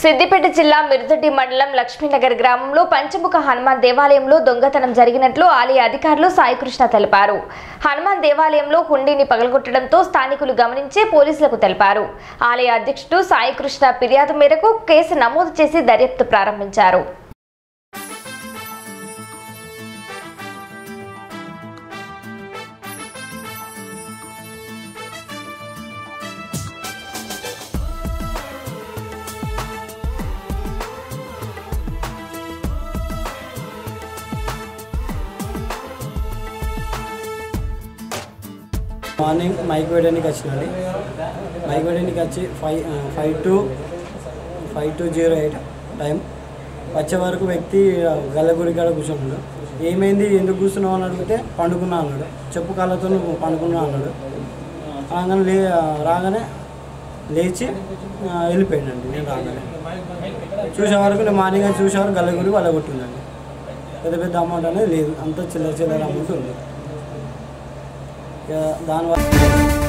సిద్దిపేట జిల్లా మిరుదొడ్డి మండలం లక్ష్మీనగర్ గ్రామంలో పంచముఖ హనుమాన్ దేవాలయంలో దొంగతనం జరిగినట్లు ఆలయ అధికారులు సాయికృష్ణ తెలిపారు హనుమాన్ దేవాలయంలో హుండీని పగలగొట్టడంతో స్థానికులు గమనించి పోలీసులకు తెలిపారు ఆలయ అధ్యక్షుడు సాయికృష్ణ ఫిర్యాదు మేరకు కేసు నమోదు చేసి దర్యాప్తు ప్రారంభించారు మార్నింగ్ మైక్ వేయడానికి వచ్చినండి మైక్ వేయడానికి వచ్చి five five two five two zero eight time వచ్చే వరకు వ్యక్తి గల్లగురి కాడ కూర్చున్నాడు ఏమైంది ఎందుకు కూర్చున్నావు అని అడిగితే పండుకున్నా అన్నాడు చెప్పు కాళ్ళతో నువ్వు పండుకున్నా అన్నాడు రాగానే లే రాగానే లేచి ఆ, వెళ్ళిపోయాడండి నేను రాగానే చూసే వరకు నేను మార్నింగ్ అది చూసే వరకు గల్లగురి వాళ్ళ కొట్టిందండి పెద్ద పెద్ద అమౌంట్ అనేది లేదు అంత చిల్లర చిల్లర అమౌంట్ ఉంది ఇక దానివల్ల